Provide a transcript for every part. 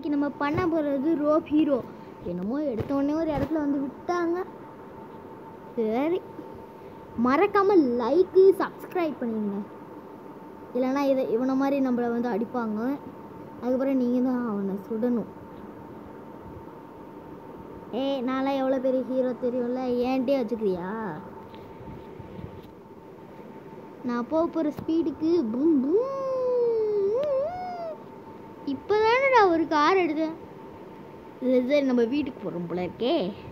இன்னைக்கு நம்ம பண்ண போகிறது ரோப் ஹீரோ என்னமோ எடுத்த உடனே ஒரு இடத்துல வந்து விட்டாங்க சரி மறக்காமல் லைக்கு சப்ஸ்கிரைப் பண்ணிடுங்க இல்லைன்னா இதை இவனை மாதிரி நம்மளை வந்து அடிப்பாங்க அதுக்கப்புறம் நீங்கள் தான் அவனை சுடணும் ஏய் நான்லாம் எவ்வளோ பெரிய ஹீரோ தெரியும்ல ஏன்ட்டே வச்சுக்கிறியா நான் போக போகிற ஸ்பீடுக்கு பூம் பூம் இப்போ நான் ஒரு கார் எடுத்தேன் இது சரி நம்ம வீட்டுக்கு போகிறோம் போல இருக்கே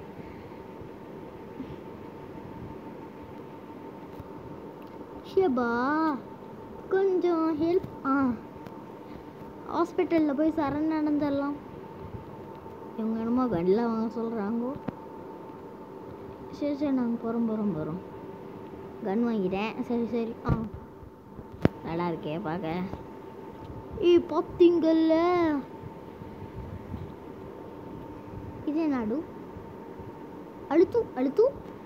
ஷியபா கொஞ்சம் ஹெல்ப் ஆ ஹாஸ்பிட்டலில் போய் சரண் நடந்துடலாம் இவங்க என்னமோ கன்னில் வாங்க சொல்கிறாங்கோ சரி சரி நாங்கள் போகிறோம் போகிறோம் போகிறோம் கன் வாங்கிட்டேன் சரி சரி ஆ நல்லா இருக்கே பார்க்க ஏய் பார்த்தீங்கல்ல இதே நாடு அழுத்து அழுத்து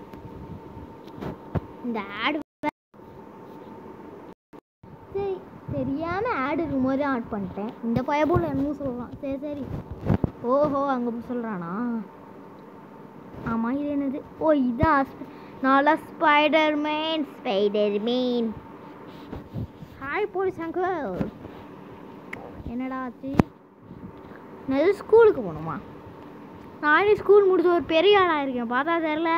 இந்த ஆடு சரி தெரியாம ஆடு இருக்கும்போது ஆட் பண்ணிட்டேன் இந்த பயபோல் என்னமோ சொல்கிறான் சரி சரி ஓஹோ அங்கே போய் சொல்கிறானா ஆமாம் இது என்னது ஓ இதா நாளா Spider Man Spider Man hi police uncle என்னடா ஆச்சு நான் ஸ்கூலுக்கு போகணுமா நானே ஸ்கூல் முடிச்ச ஒரு பெரிய ஆளாக இருக்கேன் பார்த்தா தெரில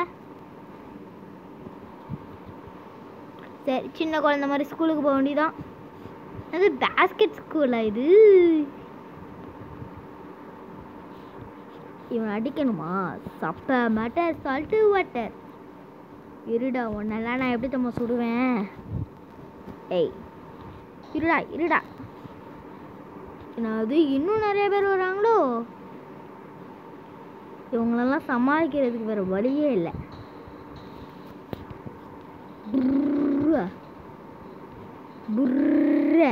சரி சின்ன குழந்த மாதிரி ஸ்கூலுக்கு போக வேண்டியதான் அது பேஸ்கெட் ஸ்கூலா இது இவன் அடிக்கணுமா சப்ப மட்டர் சால்ட்டு வாட்டர் இருடா உன்னெல்லாம் நான் எப்படி தம்ம சுடுவேன் ஏய் இருடா இருடா அது இன்னும் நிறைய பேர் வராங்களோ இவங்களெல்லாம் சமாளிக்கிறதுக்கு வேற வழியே இல்லை புர்ரு. புர்ரு.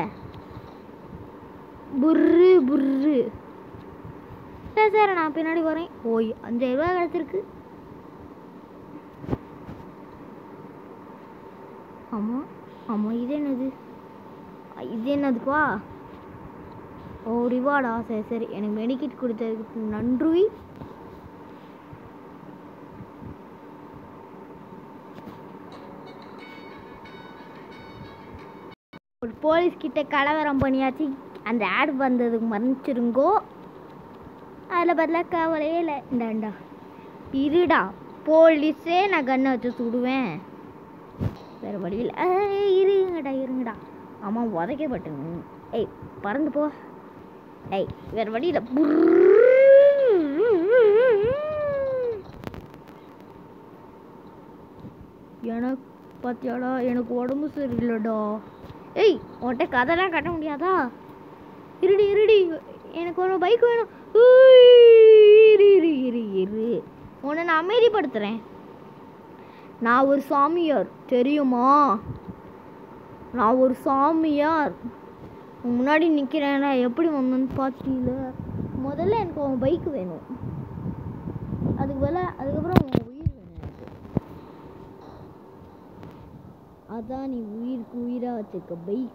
புர்ரு புர்ரு சரி சரி நான் பின்னாடி வரேன் ஓய் அஞ்சாயிரம் ரூபாய் கிடச்சிருக்கு ஆமாம் ஆமாம் இது என்னது அ, இது என்னதுப்பா ஓ ரிவார்டா சரி சரி எனக்கு மெடிக்கிட் கொடுத்ததுக்கு நன்றி ஒரு போலீஸ் கிட்ட கலவரம் பண்ணியாச்சு அந்த ஆட் வந்ததுக்கு மன்னிச்சிருங்கோ அதில் பதிலாக கவலையே இல்லை இந்தாண்டா இருடா போலீஸே நான் கண்ணை வச்சு சுடுவேன் வேறு வழியில் ஏய், இருங்கடா இருங்கடா ஆமாம் உதைக்கப்பட்டுங்க ஏய் பறந்து போ ஏய் வேறு வழியில் எனக்கு பார்த்தியாடா எனக்கு உடம்பு சரியில்லைடா ஏய் உன்கிட்ட கதைலாம் கட்ட முடியாதா இருடி இருடி எனக்கு ஒரு பைக் வேணும் உய், இரு இரு இரு இரு உன்னை நான் அமைதிப்படுத்துகிறேன் நான் ஒரு சாமியார் தெரியுமா நான் ஒரு சாமியார் உன் முன்னாடி நிற்கிறேன் எப்படி வந்தேன்னு பார்த்தீங்கள முதல்ல எனக்கு உன் பைக் வேணும் அதுக்கு பதிலா அதுக்கப்புறம் உன் உயிர் வேணும் எனக்கு அதான் நீ உயிருக்கு உயிராக வச்சிருக்க பைக்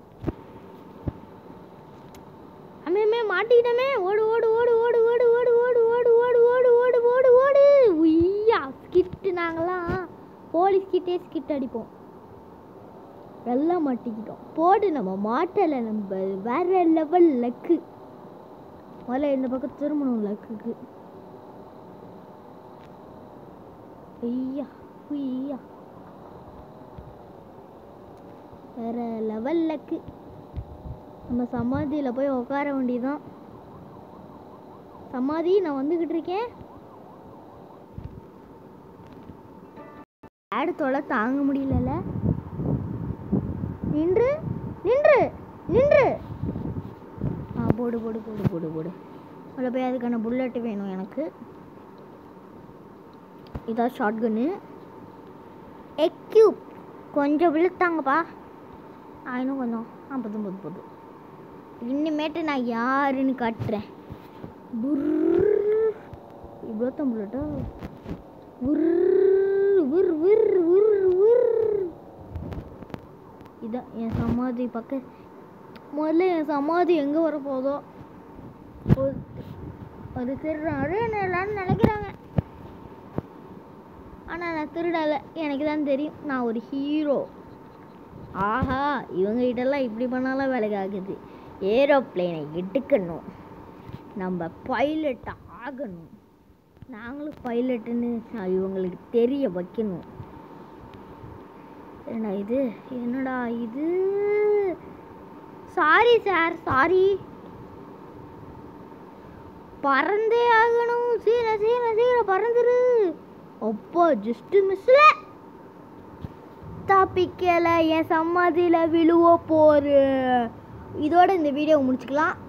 அம்மே மாட்டிக்கிட்டமே ஓடு ஓடு ஓடு ஓடு ஓடு ஓடு ஓடு ஓடு ஓடு ஓடு ஓடு ஓடு ஓடு உய்யா ஸ்கிட்டு நாங்களாம் போலீஸ் கிட்டே ஸ்கிட் அடிப்போம் எல்லாம் மாட்டிக்கிட்டோம் போடு நம்ம மாட்டலை நம்ம வேற லெவல் லக்கு முதல்ல இந்த பக்கம் திரும்பணும் லக்குக்கு ஐயா உய்யா வேற லெவல் லக்கு நம்ம சமாதியில் போய் உட்கார வேண்டியதுதான் சமாதி நான் வந்துக்கிட்டு இருக்கேன் ஆடு தொலை தாங்க முடியலல்ல நின்று நின்று நின்று ஆ போடு போடு போடு போடு போடு அதில் போய் அதுக்கான புல்லட் வேணும் எனக்கு இதான் ஷார்ட் கன்னு எக்யூப் கொஞ்சம் விழுத்தாங்கப்பா ஆ இன்னும் கொஞ்சம் ஆ போதும் போதும் போதும் இனிமேட்டு நான் யாருன்னு காட்டுறேன் இவ்வளோ தான் புல்லட்டா உர் உர் உர் உர் உர் இதான் என் சமாதி பக்க முதல்ல என் சமாதி எங்கே வரப்போதோ ஒரு- ஒரு திருடுறாரு எல்லாரும் நினைக்கிறாங்க ஆனால் நான் திருடலை எனக்கு தான் தெரியும் நான் ஒரு ஹீரோ ஆஹா இவங்க கிட்டலாம் இப்படி பண்ணாலும் வேலைக்கு ஆகுது ஏரோப்ளேனை எடுக்கணும் நம்ம பைலட் ஆகணும் நாங்களும் பைலட்டுன்னு இவங்களுக்கு தெரிய வைக்கணும் என்ன இது என்னடா இது சாரி சார் சாரி பறந்தே ஆகணும் சீக்கிரம் சீக்கிரம் சீக்கிரம் பறந்துரு அப்பா ஜஸ்ட் மிஸ்ல தப்பிக்கல என் சம்மதியில் விழுவ போரு இதோட இந்த வீடியோ முடிச்சுக்கலாம்